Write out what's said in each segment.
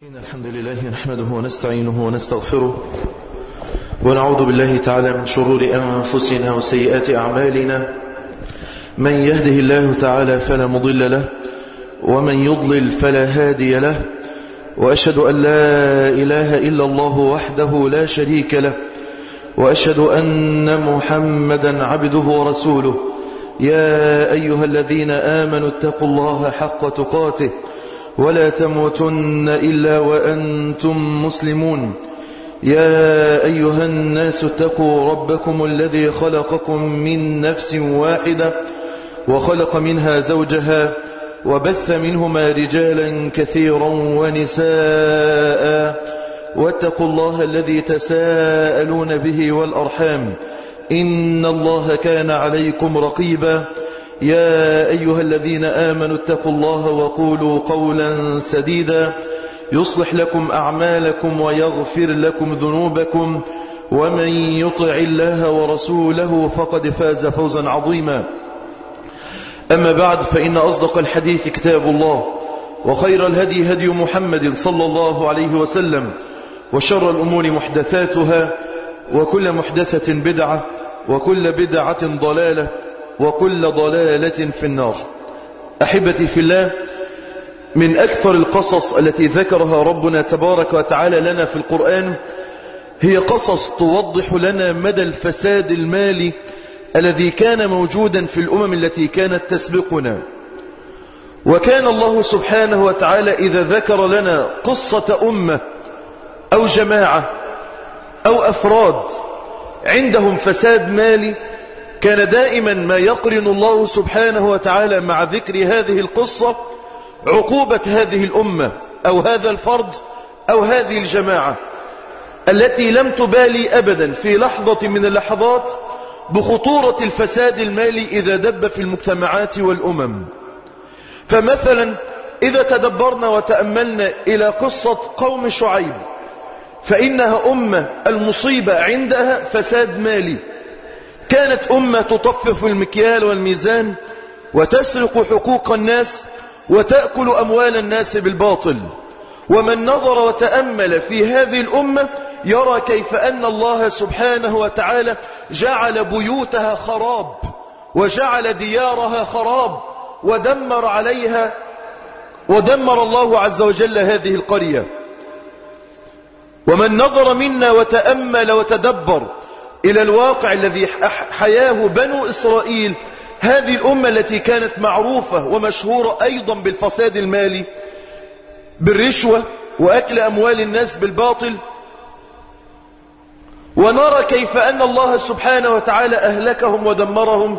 إن الحمد لله نحمده ونستعينه ونستغفره ونعوذ بالله تعالى من شرور أنفسنا وسيئات أعمالنا من يهده الله تعالى فلا مضل له ومن يضلل فلا هادي له وأشهد أن لا إله إلا الله وحده لا شريك له وأشهد أن محمدا عبده ورسوله يا أيها الذين آمنوا اتقوا الله حق تقاته ولا تموتن إلا وأنتم مسلمون يا أيها الناس اتقوا ربكم الذي خلقكم من نفس واحدة وخلق منها زوجها وبث منهما رجالا كثيرا ونساء واتقوا الله الذي تساءلون به والأرحام إن الله كان عليكم رقيبا يا أيها الذين آمنوا اتقوا الله وقولوا قولا سديدا يصلح لكم أعمالكم ويغفر لكم ذنوبكم ومن يطع الله ورسوله فقد فاز فوزا عظيما أما بعد فإن أصدق الحديث كتاب الله وخير الهدي هدي محمد صلى الله عليه وسلم وشر الأمور محدثاتها وكل محدثة بدعة وكل بدعة ضلالة وكل ضلالة في النار أحبتي في الله من أكثر القصص التي ذكرها ربنا تبارك وتعالى لنا في القرآن هي قصص توضح لنا مدى الفساد المالي الذي كان موجودا في الأمم التي كانت تسبقنا وكان الله سبحانه وتعالى إذا ذكر لنا قصة أمة أو جماعة أو أفراد عندهم فساد مالي كان دائما ما يقرن الله سبحانه وتعالى مع ذكر هذه القصة عقوبة هذه الأمة أو هذا الفرد أو هذه الجماعة التي لم تبالي أبدا في لحظة من اللحظات بخطورة الفساد المالي إذا دب في المجتمعات والأمم فمثلا إذا تدبرنا وتأملنا إلى قصة قوم شعيب فإنها أمة المصيبة عندها فساد مالي كانت أمة تطفف المكيال والميزان وتسرق حقوق الناس وتأكل أموال الناس بالباطل ومن نظر وتأمل في هذه الأمة يرى كيف أن الله سبحانه وتعالى جعل بيوتها خراب وجعل ديارها خراب ودمر عليها ودمر الله عز وجل هذه القرية ومن نظر منا وتأمل وتدبر إلى الواقع الذي حياه بنو إسرائيل هذه الأمة التي كانت معروفة ومشهورة أيضا بالفساد المالي بالرشوة وأكل أموال الناس بالباطل ونرى كيف أن الله سبحانه وتعالى أهلكهم ودمرهم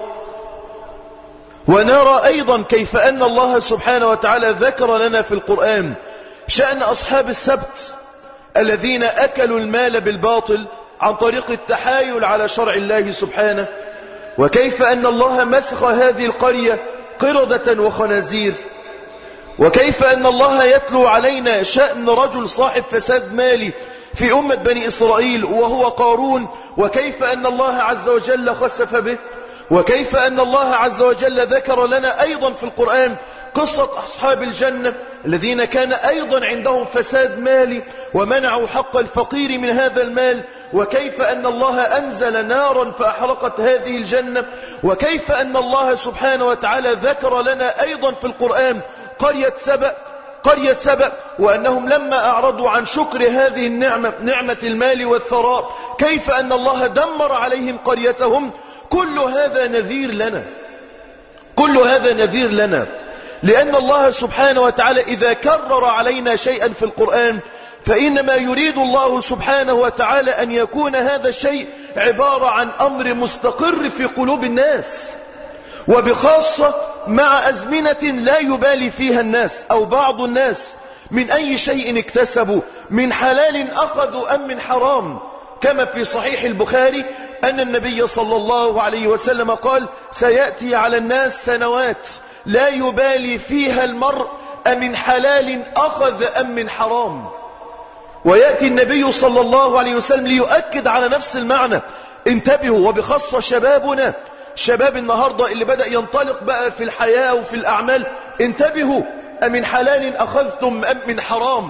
ونرى أيضا كيف أن الله سبحانه وتعالى ذكر لنا في القرآن شأن أصحاب السبت الذين أكلوا المال بالباطل عن طريق التحايل على شرع الله سبحانه وكيف أن الله مسخ هذه القرية قردة وخنازير وكيف أن الله يتلو علينا شأن رجل صاحب فساد مالي في أمة بني إسرائيل وهو قارون وكيف أن الله عز وجل خسف به وكيف أن الله عز وجل ذكر لنا أيضا في القرآن قصة أصحاب الجنة الذين كان أيضا عندهم فساد مالي ومنعوا حق الفقير من هذا المال وكيف أن الله أنزل نارا فأحرقت هذه الجنة وكيف أن الله سبحانه وتعالى ذكر لنا أيضا في القرآن قرية سبأ قرية سبأ وأنهم لما أعرضوا عن شكر هذه النعمة نعمة المال والثراء كيف أن الله دمر عليهم قريتهم كل هذا نذير لنا كل هذا نذير لنا لأن الله سبحانه وتعالى إذا كرر علينا شيئا في القرآن فإنما يريد الله سبحانه وتعالى أن يكون هذا الشيء عبارة عن أمر مستقر في قلوب الناس وبخاصة مع أزمنة لا يبالي فيها الناس أو بعض الناس من أي شيء اكتسبوا من حلال أخذوا أم من حرام كما في صحيح البخاري أن النبي صلى الله عليه وسلم قال سيأتي على الناس سنوات لا يبالي فيها المرء أمن حلال أخذ أم من حرام ويأتي النبي صلى الله عليه وسلم ليؤكد على نفس المعنى انتبهوا وبخاصة شبابنا شباب النهاردة اللي بدأ ينطلق بقى في الحياة وفي الأعمال انتبهوا أمن حلال أخذتم أم من حرام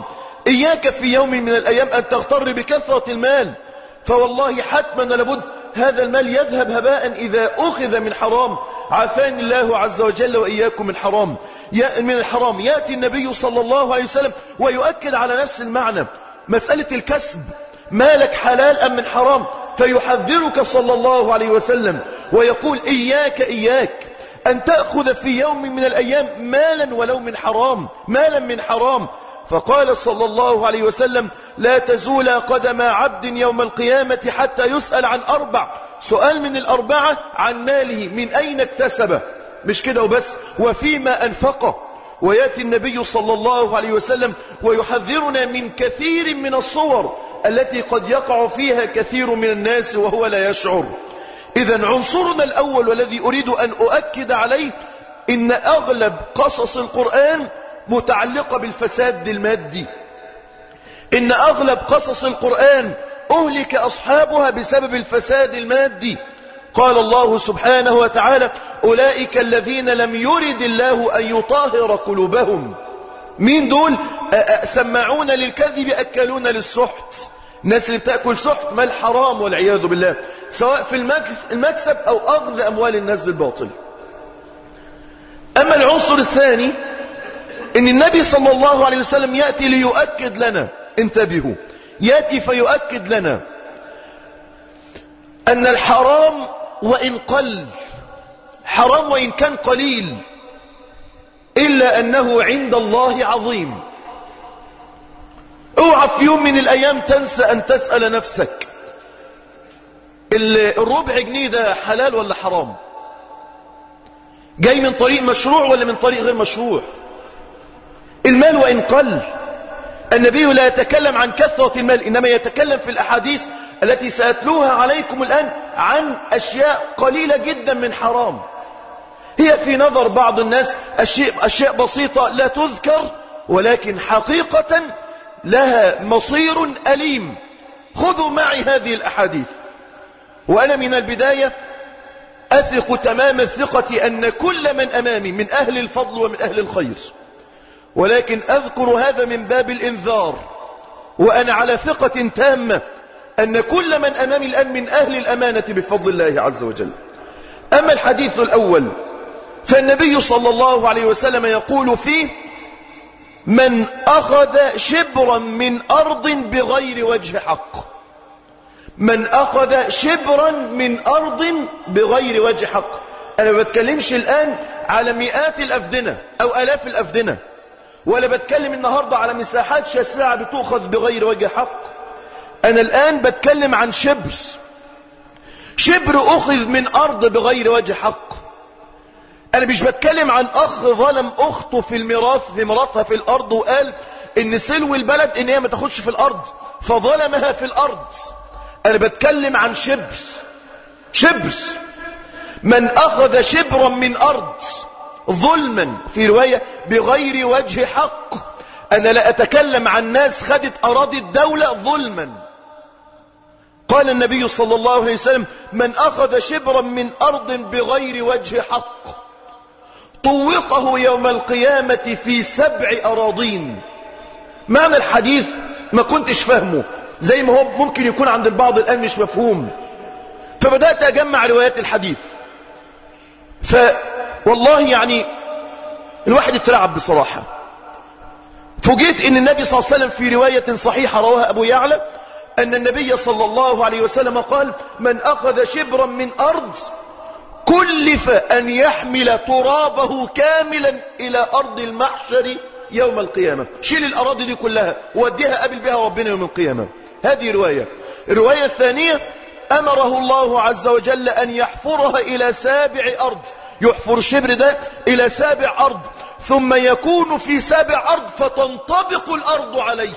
إياك في يوم من الأيام أن تغتر بكثرة المال فوالله حتما لابد هذا المال يذهب هباء إذا أخذ من حرام عافاني الله عز وجل وإياكم من حرام من الحرام يأتي النبي صلى الله عليه وسلم ويؤكد على نفس المعنى مسألة الكسب مالك حلال أم من حرام فيحذرك صلى الله عليه وسلم ويقول إياك إياك أن تأخذ في يوم من الأيام مالا ولو من حرام مالا من حرام فقال صلى الله عليه وسلم لا تزول قدم عبد يوم القيامة حتى يسأل عن أربع سؤال من الأربعة عن ماله من أين اكتسبه مش كده وبس وفيما أنفقه ويأتي النبي صلى الله عليه وسلم ويحذرنا من كثير من الصور التي قد يقع فيها كثير من الناس وهو لا يشعر إذا عنصرنا الأول والذي أريد أن أؤكد عليه إن أغلب قصص القرآن متعلقة بالفساد المادي إن أغلب قصص القرآن أهلك أصحابها بسبب الفساد المادي قال الله سبحانه وتعالى أولئك الذين لم يرد الله أن يطهر قلوبهم مين دول سمعون للكذب أكلون للسحت الناس اللي بتأكل سحت مال حرام والعياذ بالله سواء في المكسب أو أخذ أموال الناس بالباطل أما العنصر الثاني ان النبي صلى الله عليه وسلم يأتي ليؤكد لنا انتبهوا يأتي فيؤكد لنا أن الحرام وإن قل حرام وإن كان قليل إلا أنه عند الله عظيم اوعى في يوم من الأيام تنسى أن تسأل نفسك الربع جنيه ده حلال ولا حرام جاي من طريق مشروع ولا من طريق غير مشروع المال وإن قل النبي لا يتكلم عن كثرة المال إنما يتكلم في الأحاديث التي سأتلوها عليكم الآن عن أشياء قليلة جدا من حرام هي في نظر بعض الناس أشياء, أشياء بسيطة لا تذكر ولكن حقيقة لها مصير أليم خذوا معي هذه الأحاديث وأنا من البداية أثق تمام الثقة أن كل من أمامي من أهل الفضل ومن أهل الخير ولكن أذكر هذا من باب الإنذار وأنا على ثقة تامة أن كل من أمامي الآن من أهل الأمانة بفضل الله عز وجل أما الحديث الأول فالنبي صلى الله عليه وسلم يقول فيه من أخذ شبرا من أرض بغير وجه حق من أخذ شبرا من أرض بغير وجه حق أنا ما بتكلمش الآن على مئات الأفدنة أو ألاف الأفدنة ولا بتكلم النهاردة على مساحات شاسعة بتؤخذ بغير وجه حق أنا الآن بتكلم عن شبر شبر أخذ من أرض بغير وجه حق أنا مش بتكلم عن أخ ظلم أخته في الميراث في ميراثها في الأرض وقال إن سلو البلد إن هي ما تاخدش في الأرض فظلمها في الأرض أنا بتكلم عن شبر شبر من أخذ شبرا من أرض ظلما في رواية بغير وجه حق أنا لا أتكلم عن ناس خدت أراضي الدولة ظلما قال النبي صلى الله عليه وسلم من أخذ شبرا من أرض بغير وجه حق طوقه يوم القيامة في سبع أراضين معنى الحديث ما كنتش فهمه زي ما هو ممكن يكون عند البعض الآن مش مفهوم فبدأت أجمع روايات الحديث ف والله يعني الواحد اترعب بصراحة فوجئت ان النبي صلى الله عليه وسلم في رواية صحيحة رواها ابو يعلى ان النبي صلى الله عليه وسلم قال من اخذ شبرا من ارض كلف ان يحمل ترابه كاملا الى ارض المحشر يوم القيامة شيل الاراضي دي كلها ووديها قابل بها ربنا يوم القيامة هذه رواية الرواية الثانية امره الله عز وجل ان يحفرها الى سابع ارض يحفر الشبر ده إلى سابع أرض ثم يكون في سابع أرض فتنطبق الأرض عليه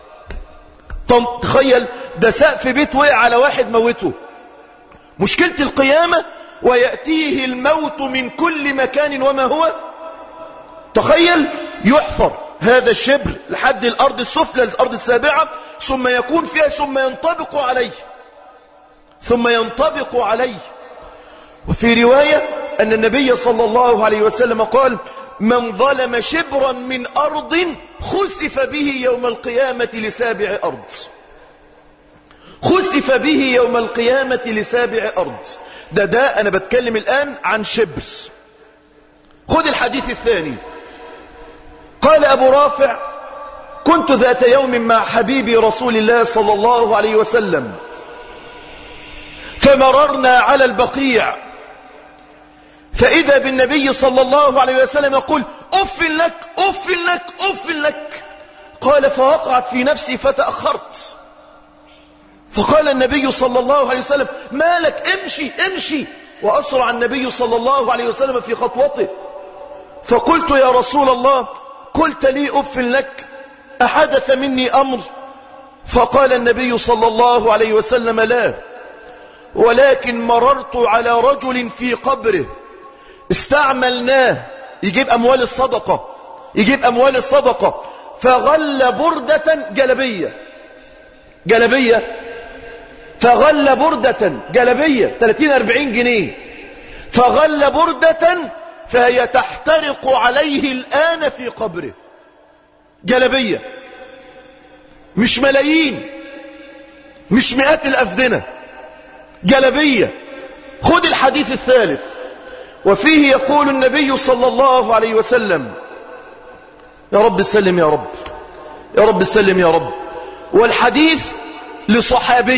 تخيل ده سقف بيت وقع على واحد موته مشكلة القيامة ويأتيه الموت من كل مكان وما هو تخيل يحفر هذا الشبر لحد الأرض السفلى الأرض السابعة ثم يكون فيها ثم ينطبق عليه ثم ينطبق عليه وفي رواية أن النبي صلى الله عليه وسلم قال من ظلم شبرا من أرض خسف به يوم القيامة لسابع أرض خسف به يوم القيامة لسابع أرض ده ده أنا بتكلم الآن عن شبر خذ الحديث الثاني قال أبو رافع كنت ذات يوم مع حبيبي رسول الله صلى الله عليه وسلم فمررنا على البقيع فإذا بالنبي صلى الله عليه وسلم يقول أف لك أف لك أف لك قال فوقعت في نفسي فتأخرت فقال النبي صلى الله عليه وسلم ما لك امشي امشي وأسرع النبي صلى الله عليه وسلم في خطوته فقلت يا رسول الله قلت لي أف لك أحدث مني أمر فقال النبي صلى الله عليه وسلم لا ولكن مررت على رجل في قبره استعملناه يجيب أموال الصدقة يجيب أموال الصدقة فغل بردة جلبية جلبية فغل بردة جلبية 30-40 جنيه فغل بردة فهي تحترق عليه الآن في قبره جلبية مش ملايين مش مئات الأفدنة جلبية خذ الحديث الثالث وفيه يقول النبي صلى الله عليه وسلم يا رب سلم يا رب يا رب سلم يا رب والحديث لصحابي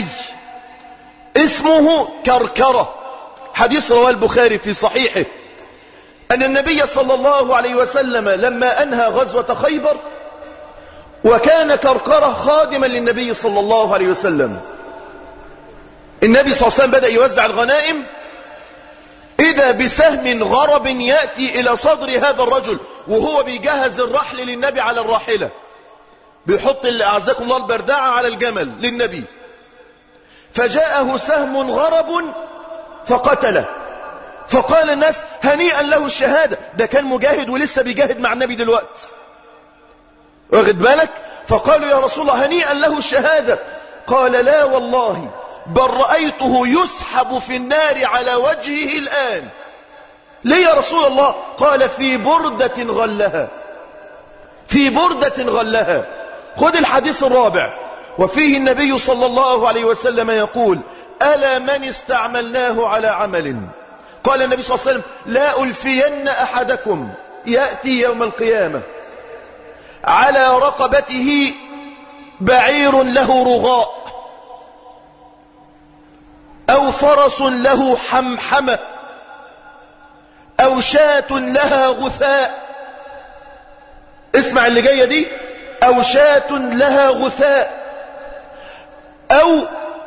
اسمه كركرة حديث رواه البخاري في صحيحه أن النبي صلى الله عليه وسلم لما أنهى غزوة خيبر وكان كركرة خادما للنبي صلى الله عليه وسلم النبي صلى الله عليه وسلم بدأ يوزع الغنائم إذا بسهم غرب يأتي إلى صدر هذا الرجل وهو بيجهز الرحل للنبي على الراحلة بيحط اللي أعزكم الله البرداعة على الجمل للنبي فجاءه سهم غرب فقتله فقال الناس هنيئا له الشهادة ده كان مجاهد ولسه بيجاهد مع النبي دلوقتي واخد بالك فقالوا يا رسول الله هنيئا له الشهادة قال لا والله بل رأيته يسحب في النار على وجهه الآن ليه يا رسول الله قال في بردة غلها في بردة غلها خذ الحديث الرابع وفيه النبي صلى الله عليه وسلم يقول ألا من استعملناه على عمل قال النبي صلى الله عليه وسلم لا ألفين أحدكم يأتي يوم القيامة على رقبته بعير له رغاء أو فرس له حمحمة أو شاة لها غثاء اسمع اللي جاية دي أو شاة لها غثاء أو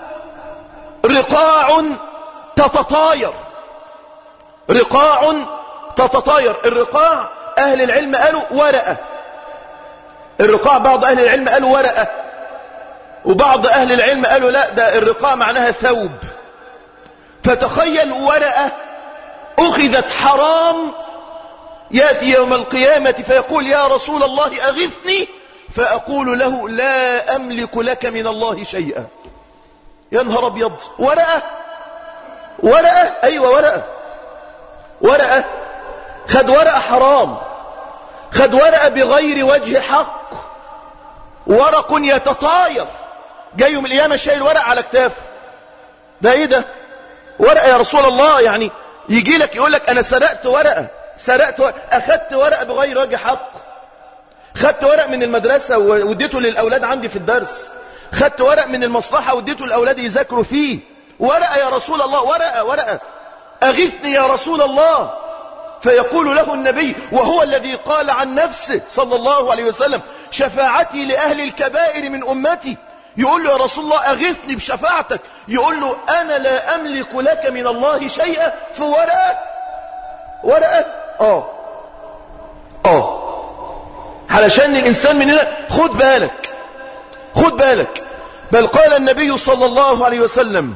رقاع تتطاير رقاع تتطاير الرقاع أهل العلم قالوا ورقة الرقاع بعض أهل العلم قالوا ورقة وبعض أهل العلم قالوا لا ده الرقاع معناها ثوب فتخيل ورقة أخذت حرام يأتي يوم القيامة فيقول يا رسول الله أغثني فأقول له لا أملك لك من الله شيئا يا نهار أبيض ورقة ورقة أيوة ورقة ورقة خد ورقة حرام خد ورقة بغير وجه حق ورق يتطاير جاي يوم القيامة شايل ورق على كتافه ده ايه ده ورقة يا رسول الله يعني يجي لك يقول لك انا سرقت ورقة سرقت ورقة. اخدت ورقة بغير وجه حق خدت ورق من المدرسة واديته للاولاد عندي في الدرس خدت ورق من المصلحة واديته للاولاد يذاكروا فيه ورقة يا رسول الله ورقة ورقة اغثني يا رسول الله فيقول له النبي وهو الذي قال عن نفسه صلى الله عليه وسلم شفاعتي لأهل الكبائر من أمتي يقول له يا رسول الله أغثني بشفاعتك يقول له أنا لا أملك لك من الله شيئا في ورقة ورقة آه آه علشان الإنسان مننا خد بالك خد بالك بل قال النبي صلى الله عليه وسلم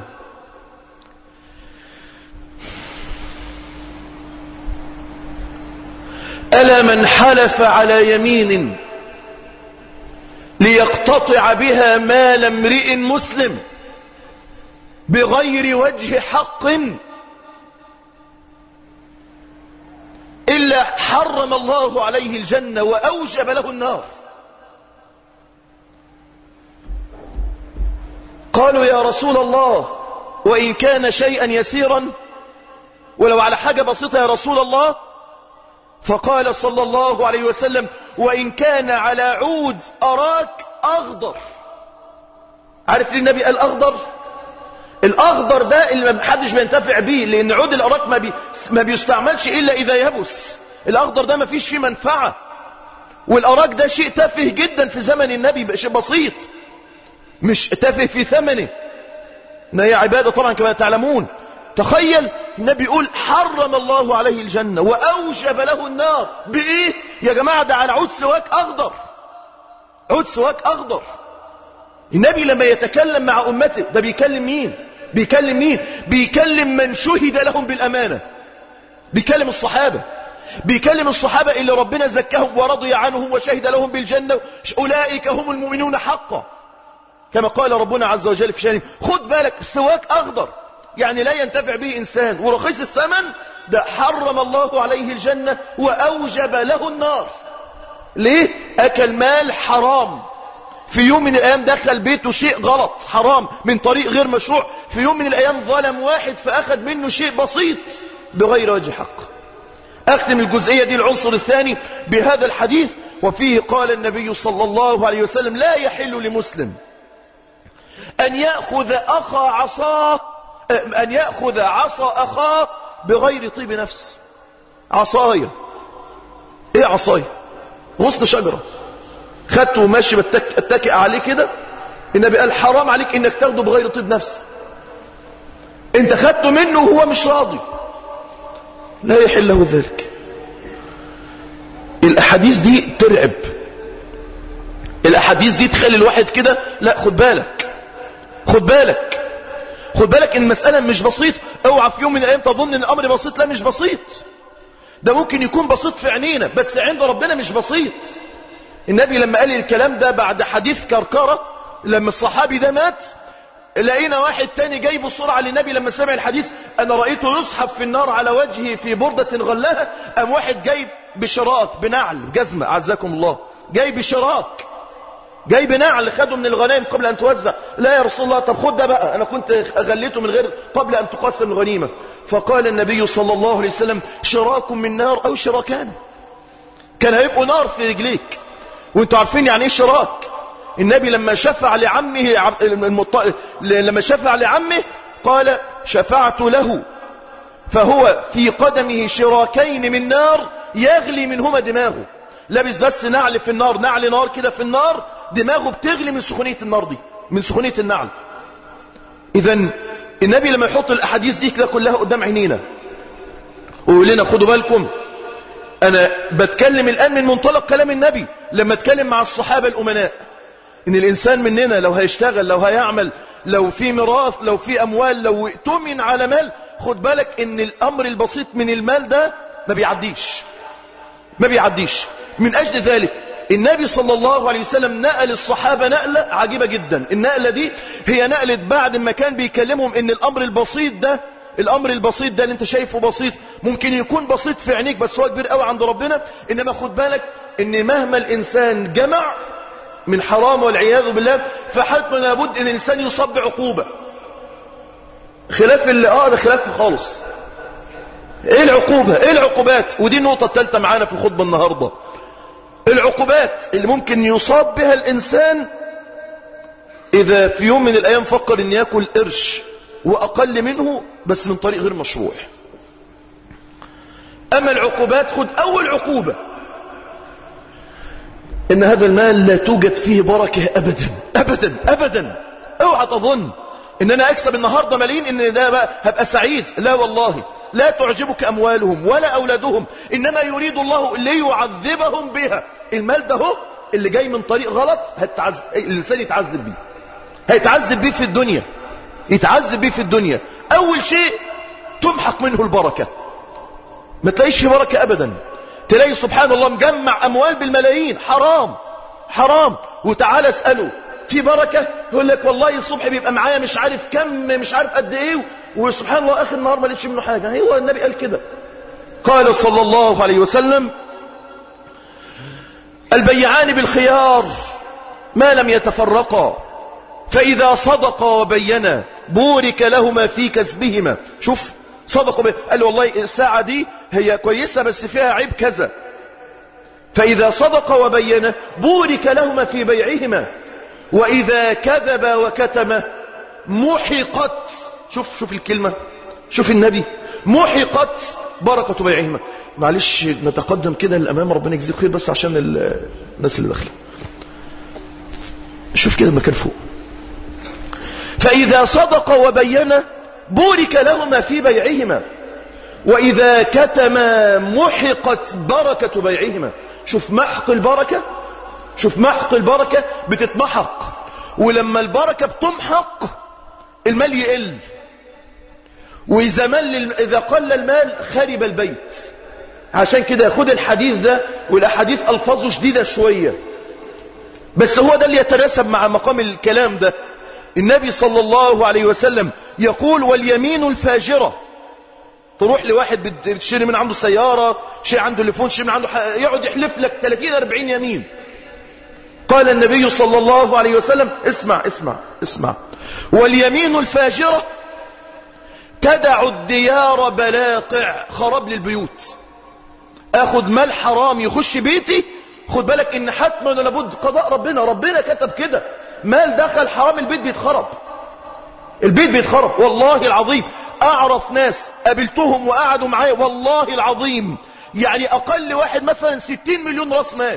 ألا من حلف على يمين ليقتطع بها مال امرئ مسلم بغير وجه حق إلا حرم الله عليه الجنة وأوجب له النار قالوا يا رسول الله وإن كان شيئا يسيرا ولو على حاجة بسيطة يا رسول الله فقال صلى الله عليه وسلم وإن كان على عود أراك أخضر عارف ليه النبي قال أخضر الأخضر ده اللي ما حدش بينتفع بيه لأن عود الأراك ما, بي ما بيستعملش إلا إذا يبس الأخضر ده ما فيش فيه منفعة والأراك ده شيء تافه جدا في زمن النبي شيء بسيط مش تافه في ثمنه إن هي عبادة طبعا كما تعلمون تخيل النبي يقول حرم الله عليه الجنة وأوجب له النار بإيه يا جماعة ده على عود سواك أخضر عود سواك أخضر النبي لما يتكلم مع أمته ده بيكلم مين بيكلم مين بيكلم من شهد لهم بالأمانة بيكلم الصحابة بيكلم الصحابة اللي ربنا زكاهم ورضي عنهم وشهد لهم بالجنة أولئك هم المؤمنون حقا كما قال ربنا عز وجل في شانه خد بالك سواك أخضر يعني لا ينتفع به إنسان ورخيص الثمن ده حرم الله عليه الجنة وأوجب له النار ليه؟ أكل مال حرام في يوم من الأيام دخل بيته شيء غلط حرام من طريق غير مشروع في يوم من الأيام ظلم واحد فأخذ منه شيء بسيط بغير وجه حق أختم الجزئية دي العنصر الثاني بهذا الحديث وفيه قال النبي صلى الله عليه وسلم لا يحل لمسلم أن يأخذ أخا عصاه أن يأخذ عصا أخاه بغير طيب نفس عصاية إيه عصاية غصن شجرة خدته وماشي بتكئ عليه كده النبي قال حرام عليك انك تاخده بغير طيب نفس انت خدته منه وهو مش راضي لا يحل له ذلك الاحاديث دي ترعب الاحاديث دي تخلي الواحد كده لا خد بالك خد بالك خد بالك ان المسألة مش بسيط اوعى في يوم من الايام تظن ان الامر بسيط لا مش بسيط ده ممكن يكون بسيط في عينينا بس عند ربنا مش بسيط النبي لما قال الكلام ده بعد حديث كركرة لما الصحابي ده مات لقينا واحد تاني جاي بسرعة للنبي لما سمع الحديث أنا رأيته يسحب في النار على وجهه في بردة غلها أم واحد جاي بشراك بنعل جزمة عزكم الله جاي بشراك جاي بنعل خده من الغنائم قبل أن توزع لا يا رسول الله طب خد ده بقى أنا كنت غليته من غير قبل أن تقسم الغنيمة فقال النبي صلى الله عليه وسلم شراك من نار أو شراكان كان هيبقوا نار في رجليك وانتوا عارفين يعني ايه شراك النبي لما شفع لعمه المط... لما شفع لعمه قال شفعت له فهو في قدمه شراكين من نار يغلي منهما دماغه لابس بس نعل في النار نعل نار كده في النار دماغه بتغلي من سخونية النار دي من سخونية النعل اذا النبي لما يحط الاحاديث دي كده كلها قدام عينينا ويقول لنا خدوا بالكم أنا بتكلم الآن من منطلق كلام النبي لما اتكلم مع الصحابة الأمناء إن الإنسان مننا لو هيشتغل لو هيعمل لو في ميراث لو في أموال لو ائتمن على مال خد بالك إن الأمر البسيط من المال ده ما بيعديش ما بيعديش من أجل ذلك النبي صلى الله عليه وسلم نقل الصحابة نقلة عجيبة جدا النقلة دي هي نقلة بعد ما كان بيكلمهم إن الأمر البسيط ده الامر البسيط ده اللي انت شايفه بسيط ممكن يكون بسيط في عينيك بس هو كبير قوي عند ربنا انما خد بالك ان مهما الانسان جمع من حرام والعياذ بالله فحتما لابد ان الانسان يصاب بعقوبه خلاف اللي اه ده خلاف خالص ايه العقوبه ايه العقوبات ودي النقطه الثالثه معانا في الخطبه النهارده العقوبات اللي ممكن يصاب بها الانسان اذا في يوم من الايام فكر ان ياكل قرش وأقل منه بس من طريق غير مشروع أما العقوبات خد أول عقوبة إن هذا المال لا توجد فيه بركة أبدا أبدا أبدا اوعى تظن إن أنا أكسب النهاردة ملايين إن ده بقى هبقى سعيد لا والله لا تعجبك أموالهم ولا أولادهم إنما يريد الله ليعذبهم بها المال ده هو اللي جاي من طريق غلط هتعز... الإنسان يتعذب بيه هيتعذب بيه في الدنيا يتعذب بيه في الدنيا أول شيء تمحق منه البركة ما تلاقيش في بركة أبدا تلاقي سبحان الله مجمع أموال بالملايين حرام حرام وتعالى اسأله في بركة يقول لك والله الصبح بيبقى معايا مش عارف كم مش عارف قد ايه وسبحان الله اخر النهار ما لقيتش منه حاجة هو النبي قال كده قال صلى الله عليه وسلم البيعان بالخيار ما لم يتفرقا فإذا صدق وبين بورك لهما في كسبهما شوف صدق وبين قال له والله الساعة دي هي كويسة بس فيها عيب كذا فإذا صدق وبين بورك لهما في بيعهما وإذا كذب وكتم محقت شوف شوف الكلمة شوف النبي محقت بركة بيعهما معلش نتقدم كده للأمام ربنا يجزيك خير بس عشان الناس اللي داخله شوف كده المكان فوق فإذا صدق وبين بورك لهما في بيعهما وإذا كتم محقت بركة بيعهما شوف محق البركة شوف محق البركة بتتمحق ولما البركة بتمحق المال يقل وإذا, مل إذا قل المال خرب البيت عشان كده خد الحديث ده والأحاديث ألفاظه شديدة شوية بس هو ده اللي يتناسب مع مقام الكلام ده النبي صلى الله عليه وسلم يقول واليمين الفاجرة تروح لواحد بتشتري من عنده سيارة شيء عنده تليفون شيء من عنده يقعد يحلف لك 30 40 يمين قال النبي صلى الله عليه وسلم اسمع اسمع اسمع واليمين الفاجرة تدع الديار بلاقع خراب للبيوت اخذ مال حرام يخش بيتي خد بالك ان حتما لابد قضاء ربنا ربنا كتب كده مال دخل حرام البيت بيتخرب البيت بيتخرب والله العظيم اعرف ناس قابلتهم وقعدوا معايا والله العظيم يعني اقل واحد مثلا 60 مليون راس مال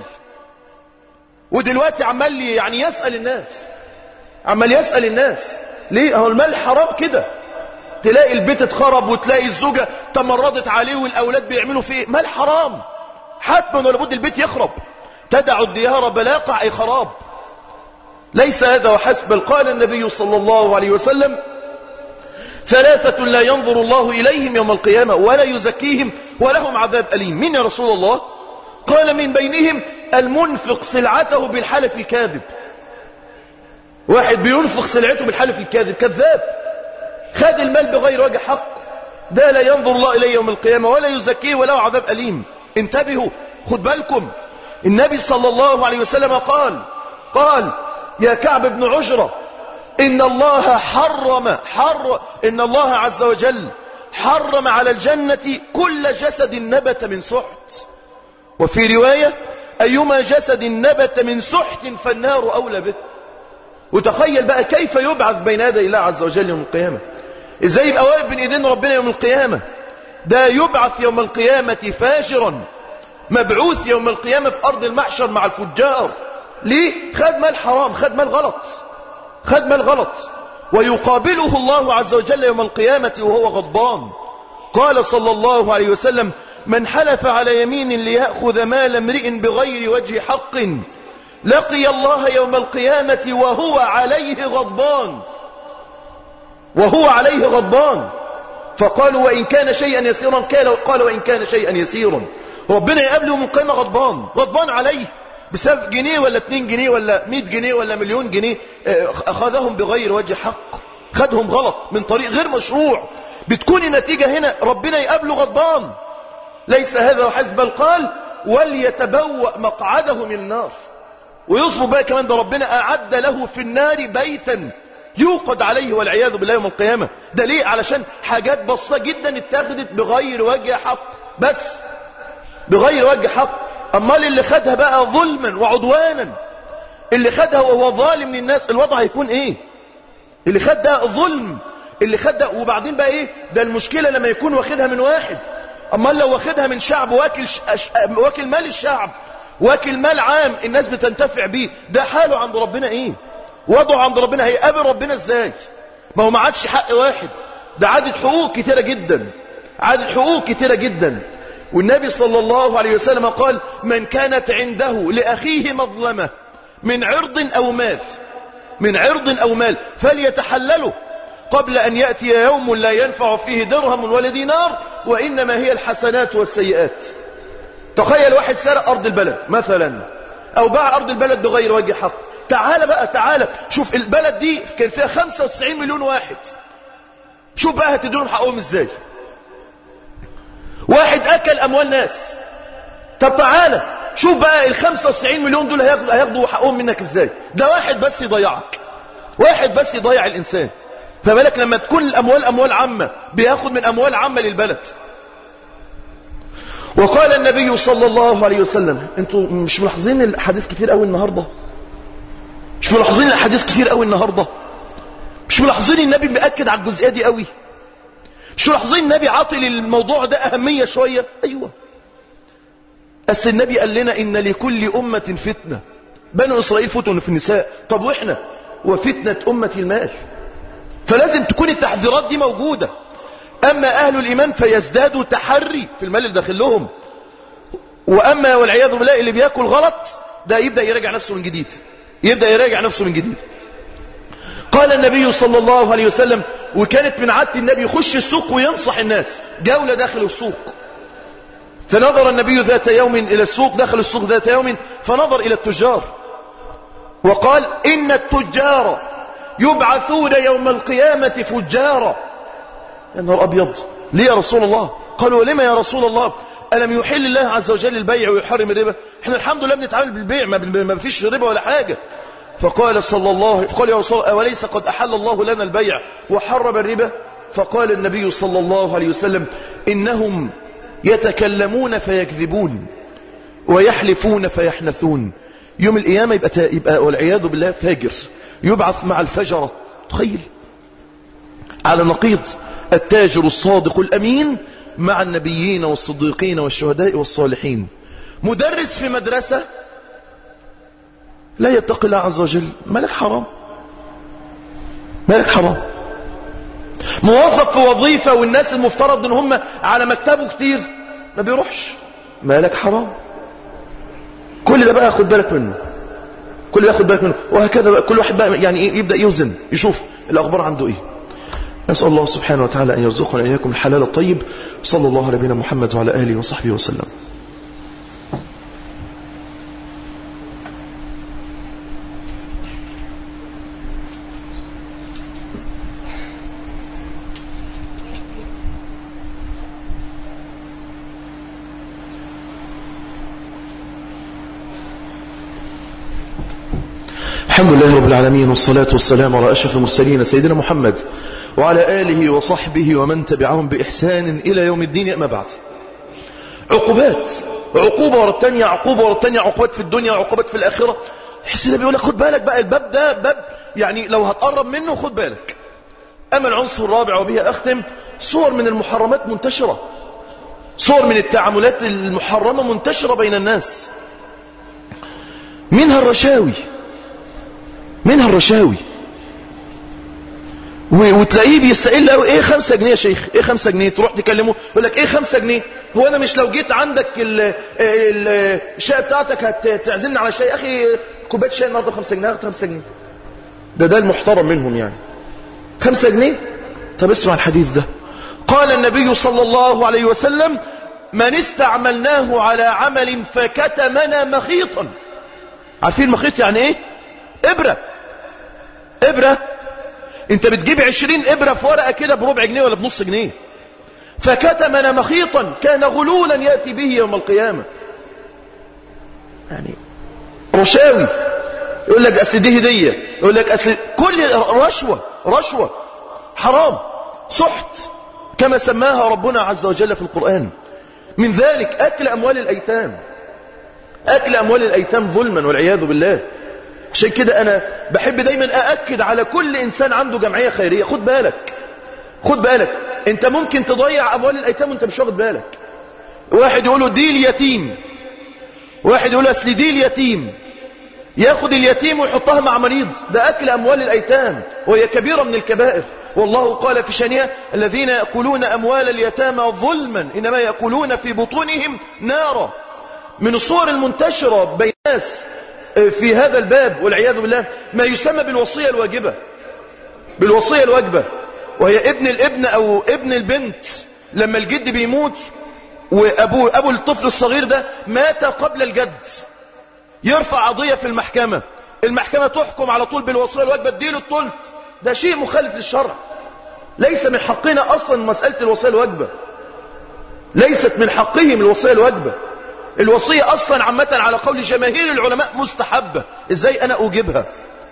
ودلوقتي عمال يعني يسأل الناس عمال يسأل الناس ليه هو المال حرام كده تلاقي البيت اتخرب وتلاقي الزوجة تمردت عليه والأولاد بيعملوا فيه مال حرام حتما ولا بد البيت يخرب تدع الديار بلاقع أي خراب ليس هذا وحسب بل قال النبي صلى الله عليه وسلم ثلاثة لا ينظر الله إليهم يوم القيامة ولا يزكيهم ولهم عذاب أليم من يا رسول الله قال من بينهم المنفق سلعته بالحلف الكاذب واحد بينفق سلعته بالحلف الكاذب كذاب خد المال بغير وجه حق ده لا ينظر الله إليه يوم القيامة ولا يزكيه وله عذاب أليم انتبهوا خد بالكم النبي صلى الله عليه وسلم قال قال يا كعب بن عجرة إن الله حرم حر إن الله عز وجل حرم على الجنة كل جسد نبت من سحت وفي رواية أيما جسد نبت من سحت فالنار أولى به وتخيل بقى كيف يبعث بين يدي الله عز وجل يوم القيامة إزاي يبقى واقف بين إيدين ربنا يوم القيامة ده يبعث يوم القيامة فاجرا مبعوث يوم القيامة في أرض المحشر مع الفجار ليه؟ خد مال حرام خد مال غلط خد مال غلط ويقابله الله عز وجل يوم القيامة وهو غضبان قال صلى الله عليه وسلم من حلف على يمين ليأخذ مال امرئ بغير وجه حق لقي الله يوم القيامة وهو عليه غضبان وهو عليه غضبان فقالوا وإن كان شيئا يسيرا قال وإن كان شيئا يسيرا ربنا يقابله من قيمة غضبان غضبان عليه بسبب جنيه ولا 2 جنيه ولا 100 جنيه ولا مليون جنيه أخذهم بغير وجه حق خدهم غلط من طريق غير مشروع بتكون النتيجة هنا ربنا يقابله غضبان ليس هذا وحسب قال وليتبوأ مقعده من النار ويصبر بقى كمان ده ربنا أعد له في النار بيتا يوقد عليه والعياذ بالله يوم القيامة ده ليه علشان حاجات بسيطة جدا اتخذت بغير وجه حق بس بغير وجه حق أمال اللي خدها بقى ظلما وعدوانا اللي خدها وهو ظالم للناس الوضع هيكون ايه اللي خد ده ظلم اللي خد ده وبعدين بقى ايه ده المشكلة لما يكون واخدها من واحد أمال لو واخدها من شعب واكل, ش... واكل مال الشعب واكل مال عام الناس بتنتفع بيه ده حاله عند ربنا ايه وضعه عند ربنا هيقابل ربنا ازاي ما هو ما عادش حق واحد ده عدد حقوق كتيرة جدا عدد حقوق كتيرة جدا والنبي صلى الله عليه وسلم قال من كانت عنده لأخيه مظلمة من عرض أو مال من عرض أو مال فليتحلله قبل أن يأتي يوم لا ينفع فيه درهم ولا دينار وإنما هي الحسنات والسيئات تخيل واحد سرق أرض البلد مثلا أو باع أرض البلد بغير وجه حق تعال بقى تعال شوف البلد دي كان فيها 95 مليون واحد شوف بقى هتدولهم حقهم ازاي واحد أكل أموال ناس طب تعالى شوف بقى ال 95 مليون دول هياخدوا, هياخدوا حقهم منك ازاي ده واحد بس يضيعك واحد بس يضيع الإنسان فبالك لما تكون الأموال أموال عامة بياخد من أموال عامة للبلد وقال النبي صلى الله عليه وسلم انتوا مش ملاحظين الحديث كتير قوي النهاردة مش ملاحظين الحديث كتير قوي النهاردة مش ملاحظين النبي مأكد على الجزئية دي قوي مش ملاحظين النبي عاطي للموضوع ده أهمية شوية أيوة أس النبي قال لنا إن لكل أمة فتنة بنو إسرائيل فتنوا في النساء طب وإحنا وفتنة أمة المال فلازم تكون التحذيرات دي موجودة أما أهل الإيمان فيزدادوا تحري في المال اللي داخل لهم وأما والعياذ بالله اللي بياكل غلط ده يبدأ يراجع نفسه من جديد يبدأ يراجع نفسه من جديد قال النبي صلى الله عليه وسلم وكانت من عادة النبي يخش السوق وينصح الناس جولة داخل السوق فنظر النبي ذات يوم إلى السوق دخل السوق ذات يوم فنظر إلى التجار وقال إن التجار يبعثون يوم القيامة فجارا يا نهار أبيض ليه يا رسول الله قالوا لما يا رسول الله ألم يحل الله عز وجل البيع ويحرم الربا احنا الحمد لله بنتعامل بالبيع ما, ما فيش ربا ولا حاجة فقال صلى الله فقال يا رسول الله أوليس قد أحل الله لنا البيع وحرم الربا فقال النبي صلى الله عليه وسلم إنهم يتكلمون فيكذبون ويحلفون فيحنثون يوم القيامة يبقى, يبقى والعياذ بالله فاجر يبعث مع الفجرة تخيل على نقيض التاجر الصادق الأمين مع النبيين والصديقين والشهداء والصالحين مدرس في مدرسة لا يتقي الله عز وجل ملك حرام ملك حرام موظف في وظيفة والناس المفترض ان هم على مكتبه كتير ما بيروحش مالك حرام كل ده بقى خد بالك منه كل ده خد بالك منه وهكذا بقى كل واحد بقى يعني يبدأ يوزن يشوف الأخبار عنده إيه أسأل الله سبحانه وتعالى أن يرزقنا إياكم الحلال الطيب صلى الله على نبينا محمد وعلى آله وصحبه وسلم الحمد لله رب العالمين والصلاة والسلام على أشرف المرسلين سيدنا محمد وعلى آله وصحبه ومن تبعهم بإحسان إلى يوم الدين أما بعد عقوبات عقوبة ورا التانية عقوبة ورا التانية عقوبات في الدنيا وعقوبات في الآخرة حسنا بيقول لك خد بالك بقى الباب ده باب يعني لو هتقرب منه خد بالك أما العنصر الرابع وبه أختم صور من المحرمات منتشرة صور من التعاملات المحرمة منتشرة بين الناس منها الرشاوي منها الرشاوي وتلاقيه بيستقل قوي ايه خمسة جنيه يا شيخ ايه خمسة جنيه تروح تكلمه يقول لك ايه خمسة جنيه هو انا مش لو جيت عندك الشقه بتاعتك هتعزلني على شيء اخي كوبايه شاي النهارده خمسة جنيه هاخد خمسة جنيه ده ده المحترم منهم يعني خمسة جنيه طب اسمع الحديث ده قال النبي صلى الله عليه وسلم من استعملناه على عمل فكتمنا مخيطا عارفين مخيط يعني ايه ابرة ابرة انت بتجيب عشرين ابرة في ورقة كده بربع جنيه ولا بنص جنيه فكتمنا مخيطا كان غلولا يأتي به يوم القيامة يعني رشاوي يقول لك أصل دي هدية يقول لك أصل كل رشوة رشوة حرام سحت كما سماها ربنا عز وجل في القرآن من ذلك أكل أموال الأيتام أكل أموال الأيتام ظلما والعياذ بالله عشان كده أنا بحب دايما أأكد على كل إنسان عنده جمعية خيرية خد بالك خد بالك أنت ممكن تضيع أموال الأيتام وأنت مش واخد بالك واحد يقوله دي اليتيم واحد يقول أصل دي اليتيم ياخد اليتيم ويحطها مع مريض ده أكل أموال الأيتام وهي كبيرة من الكبائر والله قال في شانها الذين يأكلون أموال اليتامى ظلما إنما يأكلون في بطونهم نارا من الصور المنتشرة بين الناس في هذا الباب والعياذ بالله ما يسمى بالوصية الواجبة بالوصية الواجبة وهي ابن الابن أو ابن البنت لما الجد بيموت وأبو أبو الطفل الصغير ده مات قبل الجد يرفع قضية في المحكمة المحكمة تحكم على طول بالوصية الواجبة اديله الطلت ده شيء مخالف للشرع ليس من حقنا أصلا مسألة الوصية الواجبة ليست من حقهم الوصية الواجبة الوصية أصلا عامة على قول جماهير العلماء مستحبة إزاي أنا أجيبها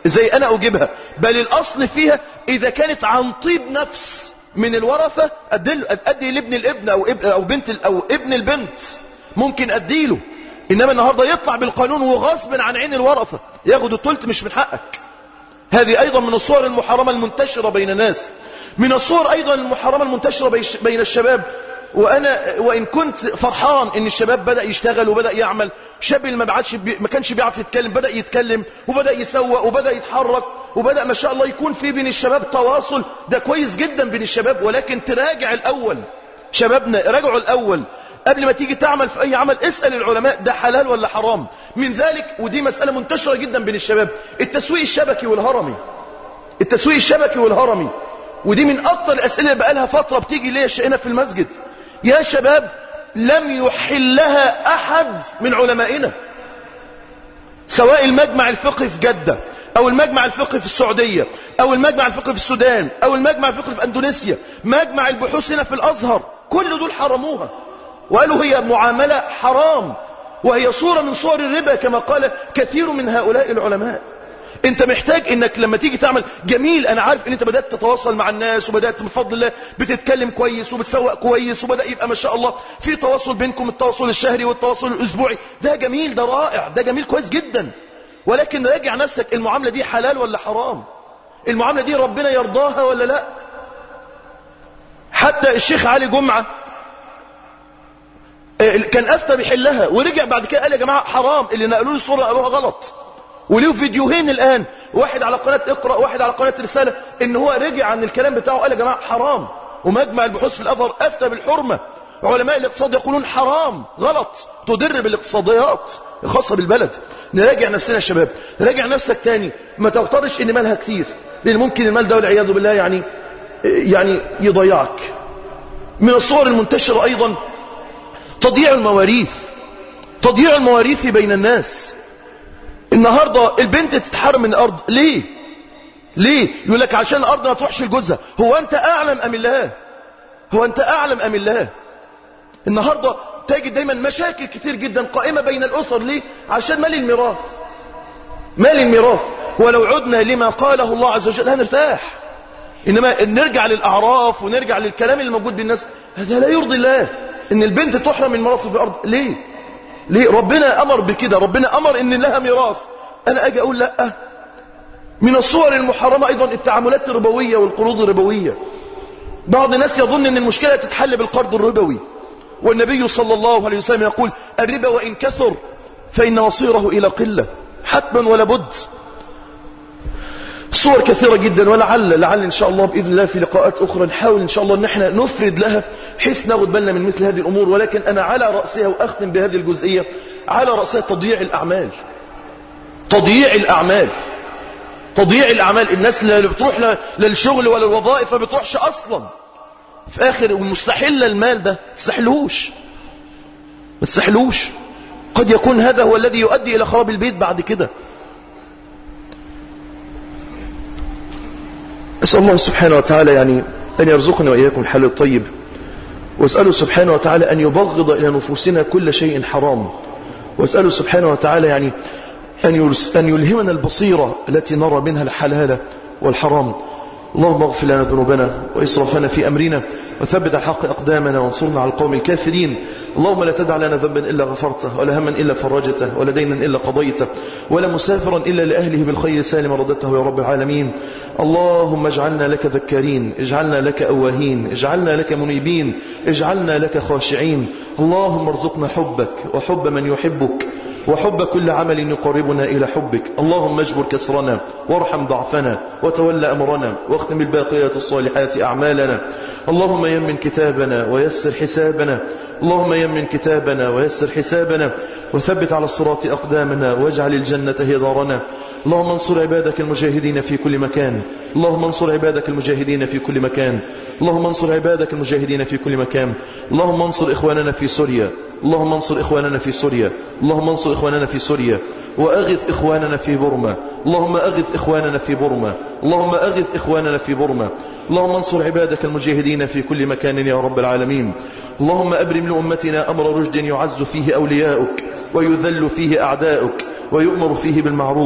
ازاي انا اجيبها بل الاصل فيها اذا كانت عن طيب نفس من الورثة أدل أدي لابن الابن أو, ابن أو بنت أو ابن البنت ممكن أديله إنما النهاردة يطلع بالقانون وغصب عن عين الورثة ياخد التلت مش من حقك هذه أيضا من الصور المحرمة المنتشرة بين الناس من الصور أيضا المحرمة المنتشرة بين الشباب وأنا وإن كنت فرحان إن الشباب بدأ يشتغل وبدأ يعمل شاب اللي ما بعدش بي ما كانش بيعرف يتكلم بدأ يتكلم وبدأ يسوق وبدأ يتحرك وبدأ ما شاء الله يكون في بين الشباب تواصل ده كويس جدا بين الشباب ولكن تراجع الأول شبابنا راجعوا الأول قبل ما تيجي تعمل في أي عمل اسأل العلماء ده حلال ولا حرام من ذلك ودي مسألة منتشرة جدا بين الشباب التسويق الشبكي والهرمي التسويق الشبكي والهرمي ودي من أكتر الأسئلة اللي بقالها فترة بتيجي ليه هنا في المسجد يا شباب لم يحلها أحد من علمائنا سواء المجمع الفقهي في جدة أو المجمع الفقهي في السعودية أو المجمع الفقهي في السودان أو المجمع الفقهي في أندونيسيا مجمع البحوث هنا في الأزهر كل دول حرموها وقالوا هي معاملة حرام وهي صورة من صور الربا كما قال كثير من هؤلاء العلماء انت محتاج انك لما تيجي تعمل جميل انا عارف ان انت بدأت تتواصل مع الناس وبدأت بفضل الله بتتكلم كويس وبتسوق كويس وبدأ يبقى ما شاء الله في تواصل بينكم التواصل الشهري والتواصل الاسبوعي ده جميل ده رائع ده جميل كويس جدا ولكن راجع نفسك المعاملة دي حلال ولا حرام المعاملة دي ربنا يرضاها ولا لا حتى الشيخ علي جمعة كان أفتى بيحلها ورجع بعد كده قال يا جماعة حرام اللي نقلوا لي الصورة قالوها غلط وليه فيديوهين الآن واحد على قناة اقرأ واحد على قناة رسالة ان هو رجع عن الكلام بتاعه قال يا جماعة حرام ومجمع البحوث في الأثر أفتى بالحرمة علماء الاقتصاد يقولون حرام غلط تضر بالاقتصاديات الخاصة بالبلد نراجع نفسنا يا شباب نراجع نفسك تاني ما تغترش ان مالها كتير لان ممكن المال ده والعياذ بالله يعني يعني يضيعك من الصور المنتشرة ايضا تضييع المواريث تضييع المواريث بين الناس النهاردة البنت تتحرم من الأرض ليه ليه يقول لك عشان الأرض ما تروحش لجوزها هو أنت أعلم أم الله هو أنت أعلم أم الله النهاردة تجد دايما مشاكل كتير جدا قائمة بين الأسر ليه عشان مال الميراث مال الميراث ولو عدنا لما قاله الله عز وجل هنرتاح إنما نرجع للأعراف ونرجع للكلام اللي موجود بالناس هذا لا يرضي الله إن البنت تحرم من ميراث في الأرض ليه ليه ربنا أمر بكده ربنا أمر إن لها ميراث أنا أجي أقول لا من الصور المحرمة أيضا التعاملات الربوية والقروض الربوية بعض الناس يظن أن المشكلة تتحل بالقرض الربوي والنبي صلى الله عليه وسلم يقول الربا وإن كثر فإن مصيره إلى قلة حتما ولا بد صور كثيرة جدا ولعل لعل إن شاء الله بإذن الله في لقاءات أخرى نحاول إن شاء الله أن احنا نفرد لها حيث ناخد بالنا من مثل هذه الأمور ولكن أنا على رأسها وأختم بهذه الجزئية على رأسها تضييع الأعمال تضييع الأعمال تضييع الأعمال الناس اللي بتروح للشغل ولا الوظائف ما بتروحش أصلا في آخر ومستحل المال ده تستحلوش ما تستحلوش قد يكون هذا هو الذي يؤدي إلى خراب البيت بعد كده أسأل الله سبحانه وتعالى يعني أن يرزقنا وإياكم الحل الطيب وأسأله سبحانه وتعالى أن يبغض إلى نفوسنا كل شيء حرام وأسأله سبحانه وتعالى يعني أن, أن يلهمنا البصيرة التي نرى منها الحلال والحرام اللهم اغفر لنا ذنوبنا وإسرافنا في أمرنا وثبت الحق أقدامنا وانصرنا على القوم الكافرين اللهم لا تدع لنا ذنبا إلا غفرته ولا هما إلا فرجته ولا دينا إلا قضيته ولا مسافرا إلا لأهله بالخير سالم رددته يا رب العالمين اللهم اجعلنا لك ذكارين اجعلنا لك أواهين اجعلنا لك منيبين اجعلنا لك خاشعين اللهم ارزقنا حبك وحب من يحبك وحب كل عمل يقربنا إلى حبك اللهم اجبر كسرنا وارحم ضعفنا وتولى أمرنا واختم الباقيات الصالحات أعمالنا اللهم يمن كتابنا ويسر حسابنا اللهم يمن كتابنا ويسر حسابنا وثبت على الصراط أقدامنا واجعل الجنة هي دارنا اللهم انصر عبادك المجاهدين في كل مكان اللهم انصر عبادك المجاهدين في كل مكان اللهم انصر عبادك المجاهدين في كل مكان اللهم انصر إخواننا في سوريا اللهم انصر إخواننا في سوريا اللهم انصر إخواننا في سوريا وأغث إخواننا في برما اللهم أغث إخواننا في برما اللهم أغث إخواننا في برما اللهم انصر عبادك المجاهدين في كل مكان يا رب العالمين اللهم أبرم لأمتنا أمر رشد يعز فيه أولياؤك ويذل فيه أعداؤك ويؤمر فيه بالمعروف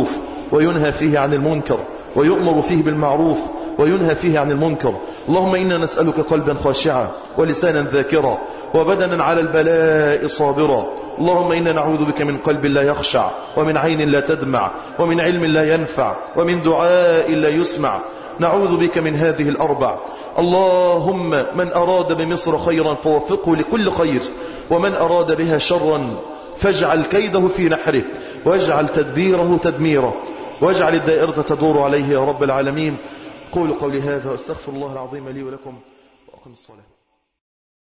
وينهى فيه عن المنكر ويؤمر فيه بالمعروف وينهى فيه عن المنكر اللهم إنا نسألك قلبا خاشعا ولسانا ذاكرا وبدنا على البلاء صابرا اللهم إنا نعوذ بك من قلب لا يخشع ومن عين لا تدمع ومن علم لا ينفع ومن دعاء لا يسمع نعوذ بك من هذه الأربع اللهم من أراد بمصر خيرا فوفقه لكل خير ومن أراد بها شرا فاجعل كيده في نحره واجعل تدبيره تدميره واجعل الدائرة تدور عليه يا رب العالمين قولوا قولي هذا واستغفر الله العظيم لي ولكم وأقم الصلاة